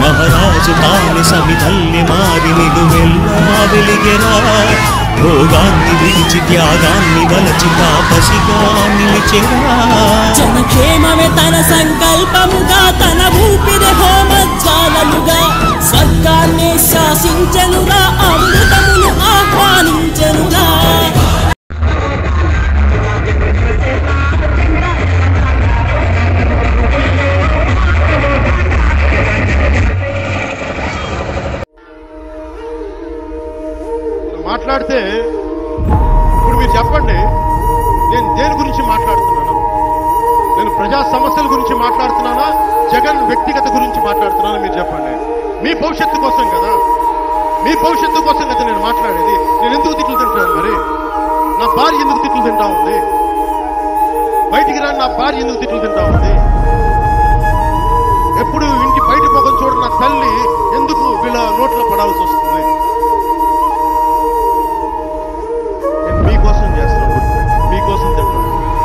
మహారాజు తాని సమిధల్లి మారి నిలువెల్లా వెలిగెరా భోగాన్ని విడిచి త్యాగాన్ని వలచి తాపసిగా నిలిచెరా జనక్షేమమే తన సంకల్పముగా తన ఊపిరి హోమజ్వాలలుగా స్వర్గాన్ని శాసించనుగా అమృతమును ఆహ్వానించనుగా మాట్లాడితే ఇప్పుడు మీరు చెప్పండి నేను దేని గురించి మాట్లాడుతున్నాను నేను ప్రజా సమస్యల గురించి మాట్లాడుతున్నానా జగన్ వ్యక్తిగత గురించి మాట్లాడుతున్నానా మీరు చెప్పండి మీ భవిష్యత్తు కోసం కదా మీ భవిష్యత్తు కోసం కదా నేను మాట్లాడేది నేను ఎందుకు తిట్లు తింటాను మరి నా భార్య ఎందుకు తిట్లు తింటా ఉంది బయటికి రాని నా భార్య ఎందుకు తిట్లు తింటా ఉంది ఎప్పుడు ఇంటి బయట మొఖం చూడని నా తల్లి ఎందుకు వీళ్ళ నోట్లో పడాల్సి వస్తుంది నేను మీకోసం చేస్తున్నాను మీకోసం తింటాను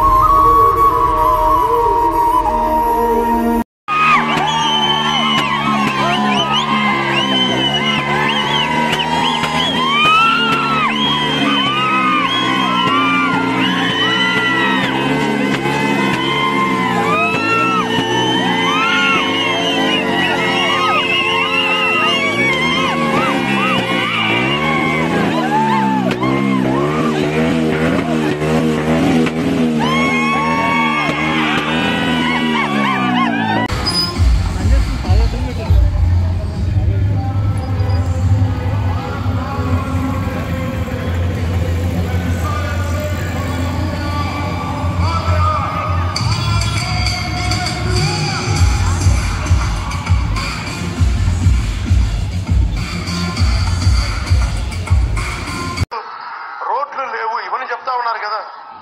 రోడ్లు లేవు ఇవన్నీ చెప్తా ఉన్నారు కదా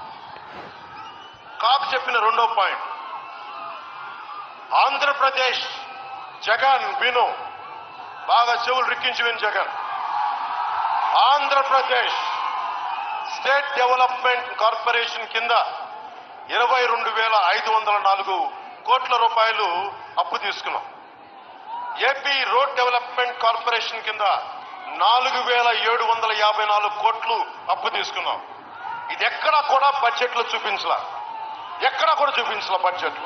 కాపు చెప్పిన రెండో పాయింట్ ఆంధ్రప్రదేశ్ జగన్ విను బాగా చెవులు రిక్కించి విను Jagan Andhra Pradesh state development corporation కింద ఇరవై రెండు వేల ఐదు వందల నాలుగు కోట్ల రూపాయలు అప్పు తీసుకున్నాం ఏపీ రోడ్ డెవలప్మెంట్ కార్పొరేషన్ కింద నాలుగు వేల ఏడు వందల యాభై నాలుగు కోట్లు అప్పు తీసుకున్నాం ఇది ఎక్కడా కూడా బడ్జెట్లో చూపించలా ఎక్కడా కూడా చూపించలా బడ్జెట్లో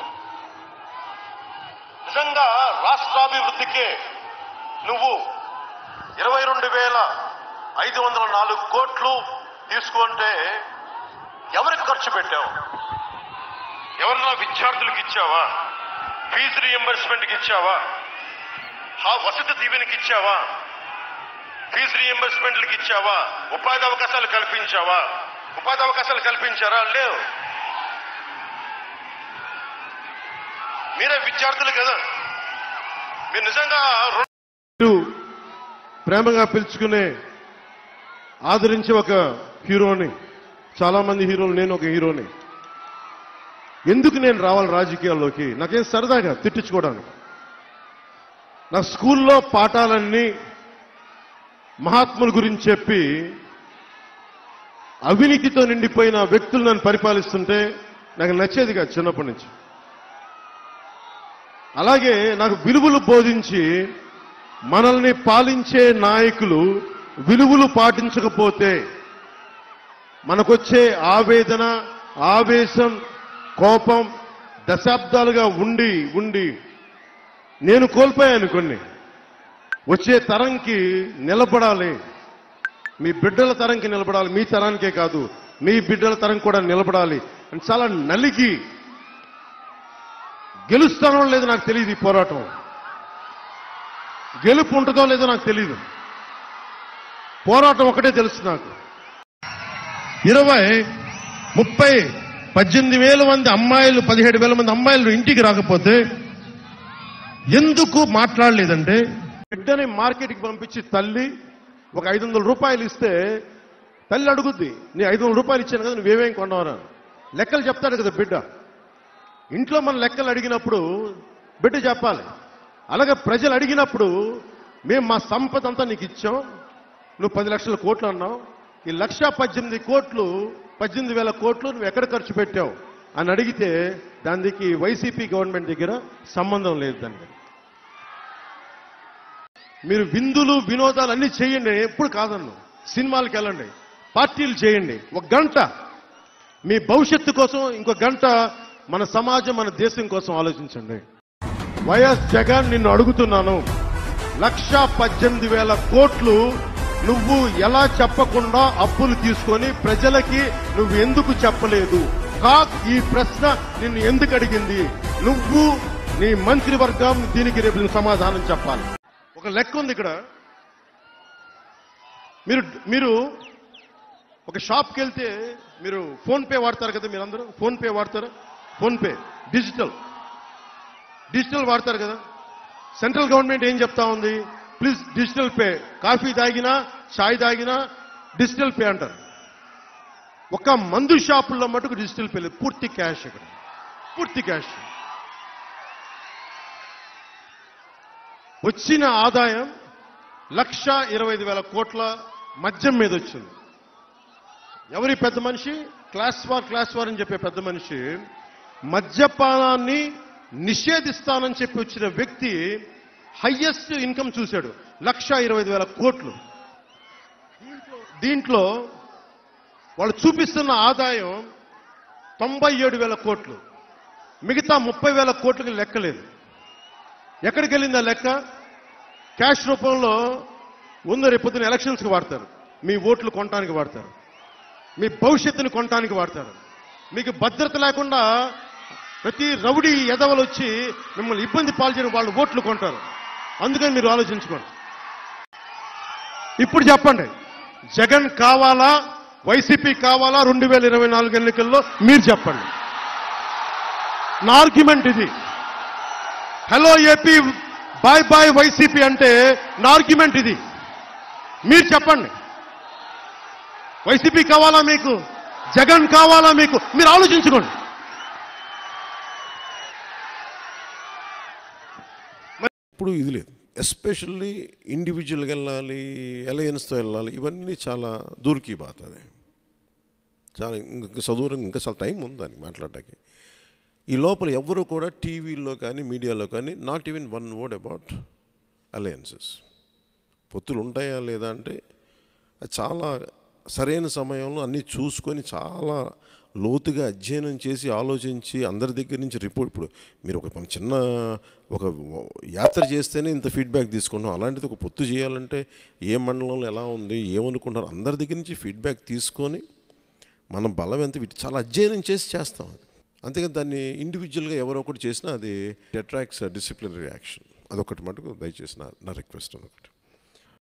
నిజంగా రాష్ట్రాభివృద్ధికే నువ్వు ఇరవై రెండు వేల ఐదు వందల నాలుగు కోట్లు తీసుకుంటే ఎవరికి ఖర్చు పెట్టావు ఎవరన్నా విద్యార్థులకు ఇచ్చావా ఫీజు రీఎంబర్స్మెంట్కి ఇచ్చావా ఆ వసతి దీవెనకి ఇచ్చావా ఫీజు రీఎంబర్స్మెంట్లకు ఇచ్చావా ఉపాధి అవకాశాలు కల్పించావా ఉపాధి అవకాశాలు కల్పించారా లేవు మీరే విద్యార్థులు కదా మీరు నిజంగా ప్రేమగా పిలుచుకునే ఆదరించే ఒక హీరోని చాలా మంది హీరోలు నేను ఒక హీరోని ఎందుకు నేను రావాలి రాజకీయాల్లోకి నాకేం సరదాగా తిట్టించుకోవడానికి నా స్కూల్లో పాఠాలన్నీ మహాత్ముల గురించి చెప్పి అవినీతితో నిండిపోయిన వ్యక్తులు నన్ను పరిపాలిస్తుంటే నాకు నచ్చేది కాదు చిన్నప్పటి నుంచి అలాగే నాకు విలువలు బోధించి మనల్ని పాలించే నాయకులు విలువలు పాటించకపోతే మనకొచ్చే ఆవేదన ఆవేశం కోపం దశాబ్దాలుగా ఉండి ఉండి నేను కోల్పోయాను కొన్ని వచ్చే తరంకి నిలబడాలి మీ బిడ్డల తరంకి నిలబడాలి మీ తరానికే కాదు మీ బిడ్డల తరం కూడా నిలబడాలి అని చాలా నలిగి గెలుస్తానో లేదో నాకు తెలియదు ఈ పోరాటం గెలుపు ఉంటుందో లేదో నాకు తెలియదు పోరాటం ఒకటే తెలుసు నాకు ఇరవై ముప్పై పద్దెనిమిది వేల మంది అమ్మాయిలు పదిహేడు వేల మంది అమ్మాయిలు ఇంటికి రాకపోతే ఎందుకు మాట్లాడలేదంటే బిడ్డని మార్కెట్కి పంపించి తల్లి ఒక ఐదు వందల రూపాయలు ఇస్తే తల్లి అడుగుద్ది నీ ఐదు వందల రూపాయలు ఇచ్చాను కదా నువ్వేమేం కొన్నావరా లెక్కలు చెప్తాడు కదా బిడ్డ ఇంట్లో మన లెక్కలు అడిగినప్పుడు బిడ్డ చెప్పాలి అలాగే ప్రజలు అడిగినప్పుడు మేము మా సంపద అంతా నీకు ఇచ్చాం నువ్వు పది లక్షల కోట్లు అన్నావు ఈ లక్ష పద్దెనిమిది కోట్లు పద్దెనిమిది వేల కోట్లు నువ్వు ఎక్కడ ఖర్చు పెట్టావు అని అడిగితే దానికి వైసీపీ గవర్నమెంట్ దగ్గర సంబంధం లేదు దానికి మీరు విందులు వినోదాలు అన్ని చేయండి నేను ఎప్పుడు కాదన్ను సినిమాలకు వెళ్ళండి పార్టీలు చేయండి ఒక గంట మీ భవిష్యత్తు కోసం ఇంకో గంట మన సమాజం మన దేశం కోసం ఆలోచించండి వైఎస్ జగన్ నిన్ను అడుగుతున్నాను లక్ష పద్దెనిమిది వేల కోట్లు నువ్వు ఎలా చెప్పకుండా అప్పులు తీసుకొని ప్రజలకి నువ్వు ఎందుకు చెప్పలేదు కాక్ ఈ ప్రశ్న నిన్ను ఎందుకు అడిగింది నువ్వు నీ మంత్రివర్గం దీనికి రేపు నువ్వు సమాధానం చెప్పాలి ఒక లెక్క ఉంది ఇక్కడ మీరు మీరు ఒక షాప్కి వెళ్తే మీరు ఫోన్ పే వాడతారు కదా మీరందరూ ఫోన్ పే వాడతారు ఫోన్ పే డిజిటల్ డిజిటల్ వాడతారు కదా సెంట్రల్ గవర్నమెంట్ ఏం చెప్తా ఉంది ప్లీజ్ డిజిటల్ పే కాఫీ తాగినా చాయ్ తాగినా డిజిటల్ పే అంటారు ఒక మందు షాపుల్లో మటుకు డిజిటల్ పే లేదు పూర్తి క్యాష్ ఇక్కడ పూర్తి క్యాష్ వచ్చిన ఆదాయం లక్ష ఇరవై ఐదు వేల కోట్ల మద్యం మీద వచ్చింది ఎవరి పెద్ద మనిషి క్లాస్ వార్ క్లాస్ వార్ అని చెప్పే పెద్ద మనిషి మద్యపానాన్ని నిషేధిస్తానని చెప్పి వచ్చిన వ్యక్తి హయ్యెస్ట్ ఇన్కమ్ చూశాడు లక్ష ఇరవై ఐదు వేల కోట్లు దీంట్లో వాళ్ళు చూపిస్తున్న ఆదాయం తొంభై ఏడు వేల కోట్లు మిగతా ముప్పై వేల కోట్లకి లెక్కలేదు ఎక్కడికి వెళ్ళింది ఆ లెక్క క్యాష్ రూపంలో ఉందో రేపు పొద్దున ఎలక్షన్స్కి వాడతారు మీ ఓట్లు కొనడానికి వాడతారు మీ భవిష్యత్తుని కొనడానికి వాడతారు మీకు భద్రత లేకుండా ప్రతి రౌడీ ఎదవలు వచ్చి మిమ్మల్ని ఇబ్బంది పాల్చేయడం వాళ్ళు ఓట్లు కొంటారు అందుకని మీరు ఆలోచించుకోండి ఇప్పుడు చెప్పండి జగన్ కావాలా వైసీపీ కావాలా రెండు వేల ఇరవై నాలుగు ఎన్నికల్లో మీరు చెప్పండి నా ఆర్గ్యుమెంట్ ఇది hello AP bye bye YCP అంటే నా ఆర్గ్యుమెంట్ ఇది మీరు చెప్పండి వైసీపీ కావాలా మీకు జగన్ కావాలా మీకు మీరు ఆలోచించుకోండి ఇప్పుడు ఇది లేదు ఎస్పెషల్లీ ఇండివిజువల్గా వెళ్ళాలి అలయన్స్తో వెళ్ళాలి ఇవన్నీ చాలా దూరికి బాత అది చాలా ఇంకా చదువు ఇంకా చాలా టైం ఉంది దానికి మాట్లాడటానికి ఈ లోపల ఎవరు కూడా టీవీలో కానీ మీడియాలో కానీ not even one word about alliances పొత్తులు ఉంటాయా లేదా అంటే అది చాలా సరైన సమయంలో అన్నీ చూసుకొని చాలా లోతుగా అధ్యయనం చేసి ఆలోచించి అందరి దగ్గర నుంచి రిపోర్ట్ ఇప్పుడు మీరు ఒక మన చిన్న ఒక యాత్ర చేస్తేనే ఇంత ఫీడ్బ్యాక్ తీసుకున్నాం అలాంటిది ఒక పొత్తు చేయాలంటే ఏ మండలంలో ఎలా ఉంది ఏమనుకుంటారు అందరి దగ్గర నుంచి ఫీడ్బ్యాక్ తీసుకొని మన బలం ఎంత వీటి చాలా అధ్యయనం చేసి చేస్తాం అది అంతేకాని దాన్ని ఇండివిజువల్గా ఎవరో ఒకటి చేసినా అది అట్రాక్ట్స్ డిసిప్లినరీ యాక్షన్ అదొకటి మటుకు దయచేసి నా నా రిక్వెస్ట్ అనొకటి